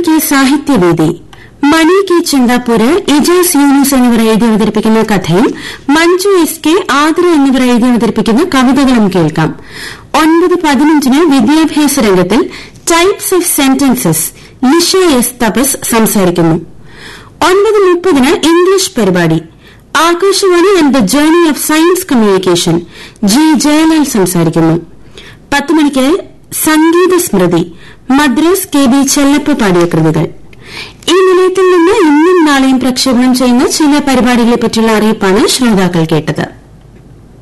മണിക്ക് സാഹിത്യവേദി മണി കെ ചെങ്കാപ്പൂര് ഇജാസ് യൂനിസ് എന്നിവർ എഴുതി അവതരിപ്പിക്കുന്ന കഥയും മഞ്ജു എസ് കെ ആതിര എന്നിവർ എഴുതി അവതരിപ്പിക്കുന്ന കവിതകളും കേൾക്കാം ഒൻപത് പതിനഞ്ചിന് വിദ്യാഭ്യാസ രംഗത്തിൽ types of sentences Lisha S Thapas സംസാരിക്കുന്നു ഒൻപത് മുപ്പതിന് ഇംഗ്ലീഷ് പരിപാടി Akashvani and the journey of science communication G Jayalal സംസാരിക്കുന്നു പത്ത് മണിക്ക് സംഗീത സ്മൃതി മദ്രാസ് കെ ബി ചെല്ലപ്പ പാടിയ കൃതികൾ ഈ നിലയത്തിൽ നിന്ന് ഇന്നും നാളെയും പ്രക്ഷേപണം ചെയ്യുന്ന ചില പരിപാടികളെപ്പറ്റിയുള്ള അറിയിപ്പാണ് ശ്രോതാക്കൾ കേട്ടത്